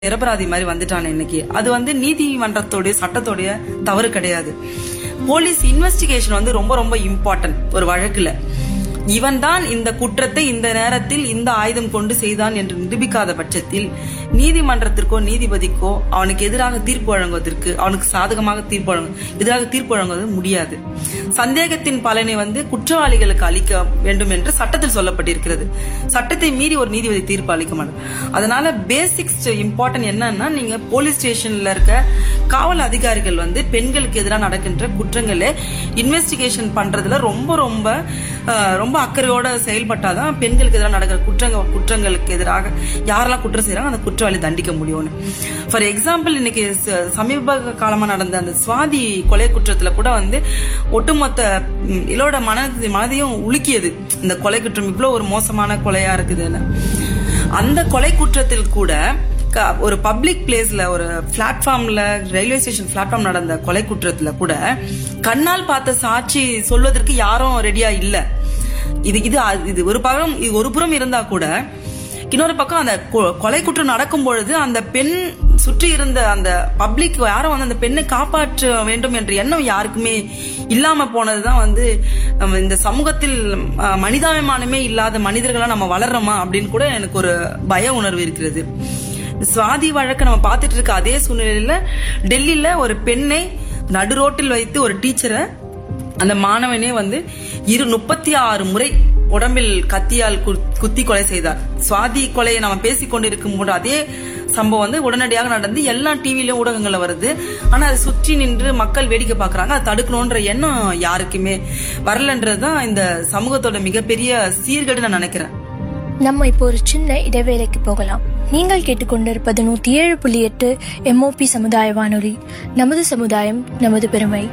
நிரபராதி மாதிரி வந்துட்டானே இன்னைக்கு அது வந்து நீதிமன்றத்தோடைய சட்டத்தோடைய தவறு கிடையாது போலீஸ் இன்வெஸ்டிகேஷன் வந்து ரொம்ப ரொம்ப இம்பார்ட்டன்ட் ஒரு வழக்குல இவன் தான் இந்த குற்றத்தை இந்த நேரத்தில் இந்த ஆயுதம் கொண்டு செய்தான் என்று நிரூபிக்காத பட்சத்தில் நீதிமன்றத்திற்கோ நீதிபதிக்கோ அவனுக்கு எதிராக தீர்ப்பு வழங்குவதற்கு அவனுக்கு சாதகமாக தீர்ப்பு வழங்க எதிராக தீர்ப்பு வழங்குவது முடியாது சந்தேகத்தின் பலனை வந்து குற்றவாளிகளுக்கு அளிக்க வேண்டும் என்று சட்டத்தில் சொல்லப்பட்டிருக்கிறது சட்டத்தை மீறி ஒரு நீதிபதி தீர்ப்பு அளிக்க மாட்டார் அதனால பேசிக்ஸ் இம்பார்ட்டன்ட் என்னன்னா நீங்க போலீஸ் ஸ்டேஷன்ல இருக்க காவல் அதிகாரிகள் வந்து பெண்களுக்கு எதிராக நடக்கின்ற குற்றங்களை இன்வெஸ்டிகேஷன் பண்றதுல ரொம்ப ரொம்ப அஹ், ரொம்ப அக்கறையோட செயல்பட்டாதான் பெண்களுக்கு எதிராக நடக்கிற குற்றங்கள் குற்றங்களுக்கு எதிராக யாரெல்லாம் குற்றம் செய்யறாங்க அந்த குற்றவாளி தண்டிக்க முடியும்னு ஃபார் எக்ஸாம்பிள் இன்னைக்கு ச- சமீப காலமா நடந்த அந்த சுவாதி கொலை குற்றத்துல கூட வந்து ஒட்டுமொத்த ம், இதோட மன மனதையும் உலுக்கியது இந்த கொலை குற்றம் இவ்வளவு ஒரு மோசமான கொலையா இருக்குதுன்னு அந்த கொலை குற்றத்தில் கூட க- ஒரு பப்ளிக் பிளேஸ்ல ஒரு பிளாட்ஃபார்ம்ல ரயில்வே ஸ்டேஷன் பிளாட்ஃபார்ம் நடந்த கொலை குற்றத்துல கூட கண்ணால் பார்த்த சாட்சி சொல்வதற்கு யாரும் ரெடியா இல்ல இது இது அ- இது ஒரு பக்கம் இது ஒரு புறம் இருந்தா கூட இன்னொரு பக்கம் அந்த கொ- கொலை குற்றம் நடக்கும் பொழுது அந்த பெண் சுற்றி இருந்த அந்த பப்ளிக் யாரும் வந்து அந்த பெண்ணை காப்பாற்ற வேண்டும் என்ற எண்ணம் யாருக்குமே இல்லாம போனதுதான் வந்து நம்ம இந்த சமூகத்தில் அஹ், மனிதாபிமானமே இல்லாத மனிதர்களா நம்ம வளர்றோமா அப்படின்னு கூட எனக்கு ஒரு பய உணர்வு இருக்கிறது சுவாதி வழக்க நம்ம பார்த்துட்டு இருக்க அதே சூழ்நிலையில டெல்லியில ஒரு பெண்ணை நடு ரோட்டில் வைத்து ஒரு டீச்சரை அந்த மாணவனே வந்து இரு முப்பத்தி ஆறு முறை உடம்பில் கத்தியால் கு- குத்தி கொலை செய்தார் சுவாதி கொலையை நம்ம பேசிக் கொண்டிருக்கும் போது அதே சம்பவம் வந்து உடனடியாக நடந்து எல்லா டிவிலயும் ஊடகங்கள்ல வருது ஆனா அதை சுற்றி நின்று மக்கள் வேடிக்கை பாக்குறாங்க அதை தடுக்கணும்ன்ற எண்ணம் யாருக்குமே வரலன்றதுதான் இந்த சமூகத்தோட மிகப்பெரிய சீர்கேடு நான் நினைக்கிறேன் நம்ம இப்போ ஒரு சின்ன இடைவேளைக்கு போகலாம் நீங்கள் கேட்டுக்கொண்டிருப்பது நூத்தி ஏழு புள்ளி எட்டு எம்ஓபி சமுதாய வானொலி நமது சமுதாயம் நமது பெருமை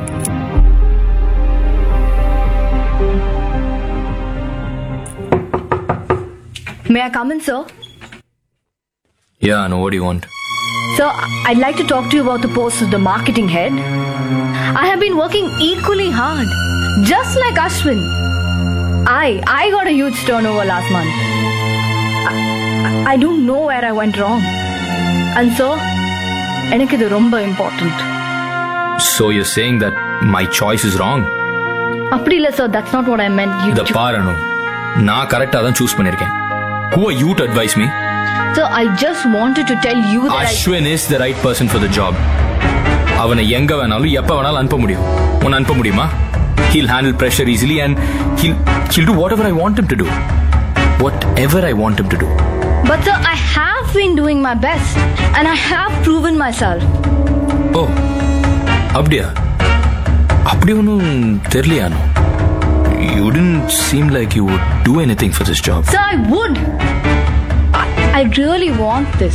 May I come in, sir? Yeah, I know what do you want. Sir, I'd like to talk to you about the post of the marketing head. I have been working equally hard, just like Ashwin. I I got a huge turnover last month. I, I don't know where I went wrong. And so, எனக்கு இது ரொம்ப important. So you're saying that my choice is wrong? அப்படி இல்ல sir, that's not what I meant. You இத பாரு அனு நான் கரெக்டா தான் சூஸ் பண்ணிருக்கேன் Who are you to advise me? Sir, I just wanted to tell you that I... Ashwin is the right person for the job. அவனை எங்க வேணாலும் எப்ப வேணாலும் அனுப்ப முடியும் உன்னை அனுப்ப முடியுமா He'll handle pressure easily and he'll he'll do whatever I want him to do. Whatever I want him to do. But sir, I have been doing my best and I have proven myself. ஓ அப்படியா அப்படி ஒன்றும் தெரியலையா அனு You didn't seem like you would do anything for this job. Sir, I would. I, I really want this.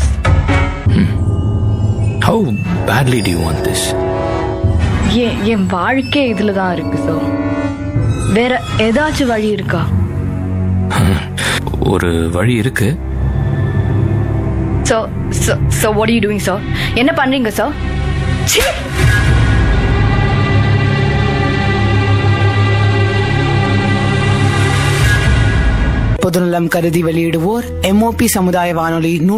How badly do you want this? என் என் வாழ்க்கை இதுல தான் இருக்கு sir வேற ஏதாச்சும் வழி இருக்கா ஒரு வழி இருக்கு sir sir what you doing sir என்ன பண்றீங்க சார் பொதுநலம் கருதி வெளியிடுவோர் எம்ஓபி சமுதாய வானொலி